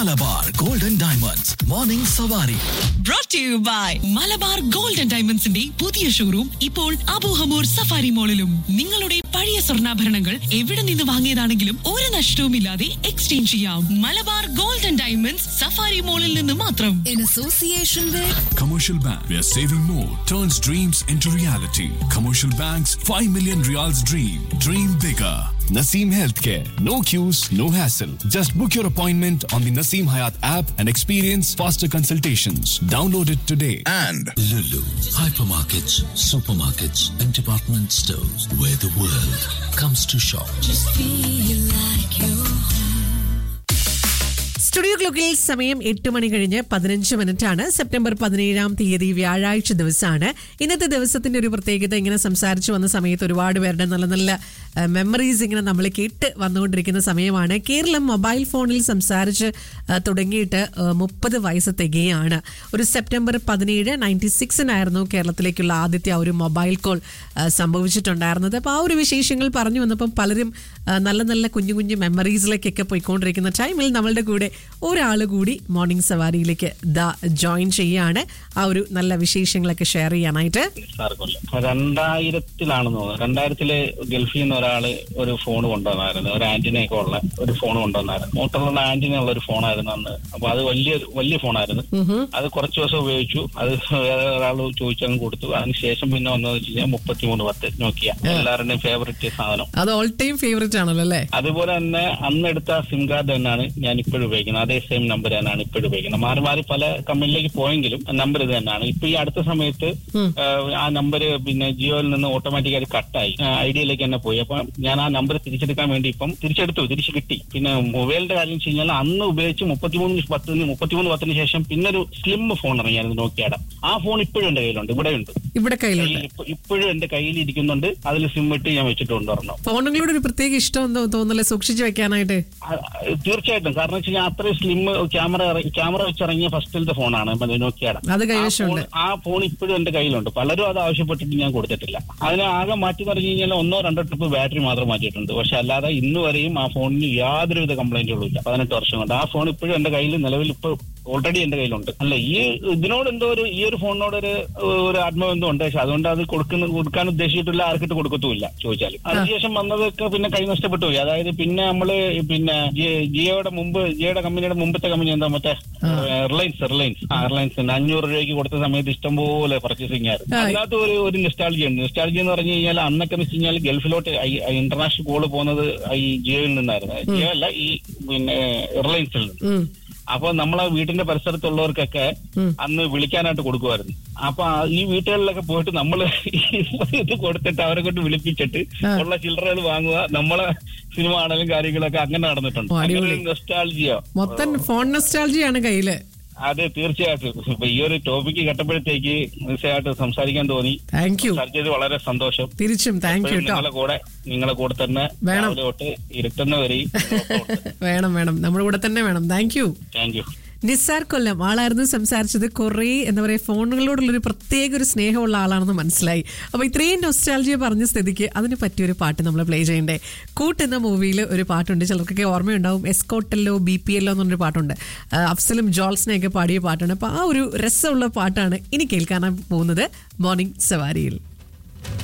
Malabar golden diamonds morning സവാരി brought to you by Malabar gold and ഡയമണ്ട്സിന്റെ പുതിയ ഷോറൂം ഇപ്പോൾ അബൂഹമൂർ സഫാരി മോളിലും നിങ്ങളുടെ പഴയ സ്വർണ്ണാഭരണങ്ങൾ എവിടെ നിന്ന് വാങ്ങിയതാണെങ്കിലും ഒരു നഷ്ടവുമില്ലാതെ എക്സ്ചേഞ്ച് ചെയ്യാം Malabar gold and diamonds safari മോളിൽ നിന്ന് മാത്രം in association with Commercial Bank, where saving more turns dreams into reality. Commercial Bank's 5 million reals dream. Dream bigger. Naseem Healthcare. No queues, no hassle. Just book your appointment on the Naseem Hayat app and experience faster consultations. Download it today. and Lulu, hypermarkets, supermarkets, and department stores where the world comes to shop. Studio ക്ലോക്കിൽ സമയം എട്ട് മണി കഴിഞ്ഞ് പതിനഞ്ച് minute ആണ് September പതിനേഴാം തീയതി വ്യാഴാഴ്ച ദിവസമാണ് ഇന്നത്തെ ദിവസത്തിന്റെ ഒരു പ്രത്യേകത ഇങ്ങനെ സംസാരിച്ചു വന്ന സമയത്ത് ഒരുപാട് പേരുടെ നല്ല നല്ല മെമ്മറീസ് ഇങ്ങനെ നമ്മൾ കേട്ട് വന്നുകൊണ്ടിരിക്കുന്ന സമയമാണ് കേരളം മൊബൈൽ ഫോണിൽ സംസാരിച്ച് ആ, തുടങ്ങിയിട്ട് മുപ്പത് വയസ്സ് തികയാണ് ഒരു സെപ്റ്റംബർ പതിനേഴ് നയൻറ്റി സിക്സിനായിരുന്നു കേരളത്തിലേക്കുള്ള ആദ്യത്തെ ആ ഒരു മൊബൈൽ കോൾ ആ, സംഭവിച്ചിട്ടുണ്ടായിരുന്നത് അപ്പോൾ ആ ഒരു വിശേഷങ്ങൾ പറഞ്ഞു വന്നപ്പം പലരും ആ, നല്ല നല്ല കുഞ്ഞു കുഞ്ഞു മെമ്മറീസിലേക്കൊക്കെ പോയിക്കൊണ്ടിരിക്കുന്ന ടൈമിൽ നമ്മളുടെ കൂടെ ഒരാൾ കൂടി മോർണിംഗ് സവാരിയിലേക്ക് ദാ ജോയിൻ ചെയ്യാണ് ആ ഒരു നല്ല വിശേഷങ്ങളൊക്കെ ഷെയർ ചെയ്യാനായിട്ട് സാർ കൊല്ലം രണ്ടായിരത്തിലാണെന്ന് തോന്നുന്നു രണ്ടായിരത്തില് ഗൾഫിൽ നിന്ന് ഒരാള് ഒരു ഫോൺ കൊണ്ടുവന്നായിരുന്നു ഒരു ആന്റിനയൊക്കെ ഉള്ള ഒരു ഫോൺ കൊണ്ടുവന്നായിരുന്നു മോട്ടറുള്ള ആന്റിന ഉള്ള ഒരു ഫോണായിരുന്നു അന്ന് അപ്പൊ അത് വലിയ വലിയ ഫോണായിരുന്നു അത് കുറച്ച് ദിവസം ഉപയോഗിച്ചു അത് വേറെ ഒരാൾ ചോദിച്ചങ്ങ് കൊടുത്തു അതിനുശേഷം പിന്നെ വന്നത് വെച്ച് കഴിഞ്ഞാൽ മുപ്പത്തിമൂന്ന് പത്ത് നോക്കിയ എല്ലാവരുടെയും ഫേവറേറ്റ് സാധനം അത് ഓൾ ടൈം ഫേവറേറ്റ് ആണല്ലോ അല്ലേ അതുപോലെ തന്നെ അന്ന് എടുത്ത സിം കാർഡ് തന്നെയാണ് ഞാൻ ഇപ്പോഴും ഉപയോഗിക്കുന്നത് അതേ സെയിം നമ്പർ തന്നെയാണ് ഇപ്പോഴും ഉപയോഗിക്കുന്നത് മാറി മാറി പല കമ്പനിയിലേക്ക് പോയെങ്കിലും നമ്പർ ഇത് തന്നെയാണ് ഇപ്പൊ ഈ അടുത്ത സമയത്ത് ആ, ആ നമ്പർ പിന്നെ ജിയോയിൽ നിന്ന് ഓട്ടോമാറ്റിക്കായി കട്ടായി ഐഡിയയിലേക്ക് തന്നെ പോയി അപ്പൊ ഞാൻ ആ നമ്പർ തിരിച്ചെടുക്കാൻ വേണ്ടി ഇപ്പം തിരിച്ചെടുത്തു തിരിച്ചു കിട്ടി പിന്നെ മൊബൈലിന്റെ കാര്യം വെച്ച് കഴിഞ്ഞാൽ അന്ന് ഉപയോഗിച്ച് മുപ്പത്തിമൂന്ന് പത്തിന് മുപ്പത്തിമൂന്ന് പത്തിന് ശേഷം പിന്നെ ഒരു സ്ലിം ഫോൺ ഇറങ്ങിയായിരുന്നു നോക്കിയാടെ ആ ഫോൺ ഇപ്പോഴും എന്റെ കയ്യിലുണ്ട് ഇവിടെ ഉണ്ട് ഇവിടെ കയ്യിലുണ്ട് ഇപ്പോഴും എന്റെ കയ്യിൽ ഇരിക്കുന്നുണ്ട് അതിൽ സിം ഇട്ട് ഞാൻ വെച്ചിട്ടുണ്ട് ഒരെണ്ണം ഫോണുകളോട് ഒരു പ്രത്യേക ഇഷ്ടം എന്തോ തോന്നല്ലേ സൂക്ഷിച്ചു വെക്കാനായിട്ട് ആ, തീർച്ചയായിട്ടും കാരണം വെച്ച് കഴിഞ്ഞാൽ അത്രയും സ്ലിം ക്യാമറ ക്യാമറ വെച്ചിറങ്ങിയ ഫസ്റ്റിലത്തെ ഫോണാണ് മറ്റേ നോക്കിയാടെ അത് ആ കൈവശമുണ്ട് ഫോൺ- ആ ഫോൺ ഇപ്പോഴും എന്റെ കയ്യിലുണ്ട് പലരും അത് ആവശ്യപ്പെട്ടിട്ട് ഞാൻ കൊടുത്തിട്ടില്ല അതിന് ആകെ മാറ്റി പറഞ്ഞു കഴിഞ്ഞാൽ ഒന്നോ രണ്ടോ ട്രിപ്പ് ബാറ്ററി മാത്രം മാറ്റിയിട്ടുണ്ട് പക്ഷെ അല്ലാതെ ഇന്ന് വരെയും ആ ഫോണിന് യാതൊരുവിധ കംപ്ലൈന്റുകളും ഇല്ല പതിനെട്ട് വർഷം കൊണ്ട് ആ ഫോൺ ഇപ്പോഴും എന്റെ കയ്യിൽ നിലവിൽ ഇപ്പൊ ഓൾറെഡി എന്റെ കയ്യിലുണ്ട് അല്ല ഈ ഇതിനോട് എന്തോ ഒരു ഈ ഒരു ഫോണിനോട് ഒരു ഒരു ആത്മബന്ധം ഉണ്ട് പക്ഷെ അതുകൊണ്ട് അത് കൊടുക്കുന്ന കൊടുക്കാൻ ഉദ്ദേശിച്ചിട്ടില്ല ആർക്കിട്ട് കൊടുക്കത്തുമില്ല ചോദിച്ചാൽ അതിനുശേഷം വന്നതൊക്കെ പിന്നെ കൈ നഷ്ടപ്പെട്ടു പോയി അതായത് പിന്നെ നമ്മള് പിന്നെ ജി- ജിയോയുടെ മുമ്പ് ജിയോയുടെ കമ്പനിയുടെ മുമ്പത്തെ കമ്പനി എന്താ മറ്റേ എയർലൈൻസ് എയർലൈൻസ് ആ എയർലൈൻസ് അഞ്ഞൂറ് രൂപയ്ക്ക് കൊടുത്ത സമയത്ത് ഇഷ്ടംപോലെ പർച്ചേസിംഗ് ആയിരുന്നു ആ. അതിനകത്ത് ഒരു ഒരു നിസ്റ്റാൾജി ഉണ്ട് നിസ്റ്റാൾജി എന്ന് പറഞ്ഞു കഴിഞ്ഞാൽ അന്നൊക്കെ എന്ന് വെച്ച് കഴിഞ്ഞാൽ ഗൾഫിലോട്ട് ഇന്റർനാഷണൽ കോള് പോകുന്നത് ഈ ജിയോയിൽ നിന്നായിരുന്നു ജിയോ അല്ല ഈ പിന്നെ എയർലൈൻസിൽ നിന്ന് ഉം. അപ്പൊ നമ്മളെ വീടിന്റെ പരിസരത്തുള്ളവർക്കൊക്കെ അന്ന് വിളിക്കാനായിട്ട് കൊടുക്കുമായിരുന്നു അപ്പൊ ആ ഈ വീട്ടുകളിലൊക്കെ പോയിട്ട് നമ്മള് ഇത് കൊടുത്തിട്ട് അവരെ കൊണ്ട് വിളിപ്പിച്ചിട്ട് ഉള്ള ചില്ലറകൾ വാങ്ങുക നമ്മളെ സിനിമ ആണെങ്കിലും കാര്യങ്ങളൊക്കെ അങ്ങനെ നടന്നിട്ടുണ്ട് ഓ, അടിപൊളി. അങ്ങനെ നൊസ്റ്റാൾജിയോ മൊത്തം ഫോൺ നെസ്റ്റാൾജിയാണ് കയ്യില് അതെ തീർച്ചയായിട്ടും ഇപ്പൊ ഈ ഒരു ടോപ്പിക്ക് കേട്ടപ്പോഴത്തേക്ക് തീർച്ചയായിട്ടും സംസാരിക്കാൻ തോന്നി താങ്ക് യു സംസാരിച്ചത് വളരെ സന്തോഷം തിരിച്ചും താങ്ക് യു എപ്പോഴും കേട്ടോ നിങ്ങളെ കൂടെ നിങ്ങളെ കൂടെ തന്നെ വേണം. രാവിലെ തൊട്ട് ഇരുട്ടുന്ന വരെയും വേണം വേണം നമ്മുടെ കൂടെ തന്നെ വേണം thank you thank you Nissar Kollam ആളായിരുന്നു സംസാരിച്ചത് കുറേ എന്താ പറയുക ഫോണുകളോടുള്ളൊരു പ്രത്യേക ഒരു സ്നേഹമുള്ള ആളാണെന്ന് മനസ്സിലായി അപ്പോൾ ഇത്രയും നൊസ്റ്റാൾജിയ പറഞ്ഞ സ്ഥിതിക്ക് അതിന് പറ്റിയൊരു പാട്ട് നമ്മൾ പ്ലേ ചെയ്യണ്ടേ കൂട്ട് എന്ന മൂവിയിൽ ഒരു പാട്ടുണ്ട് ചിലർക്കൊക്കെ ഓർമ്മയുണ്ടാവും എസ്കോട്ടല്ലോ ബി പി എല്ലോ എന്നൊരു പാട്ടുണ്ട് ആ, അഫ്സലും ജോൾസിനെയൊക്കെ പാടിയ പാട്ടാണ് അപ്പോൾ ആ ഒരു രസമുള്ള പാട്ടാണ് ഇനി കേൾക്കാൻ പോകുന്നത് മോർണിംഗ് സവാരിയിൽ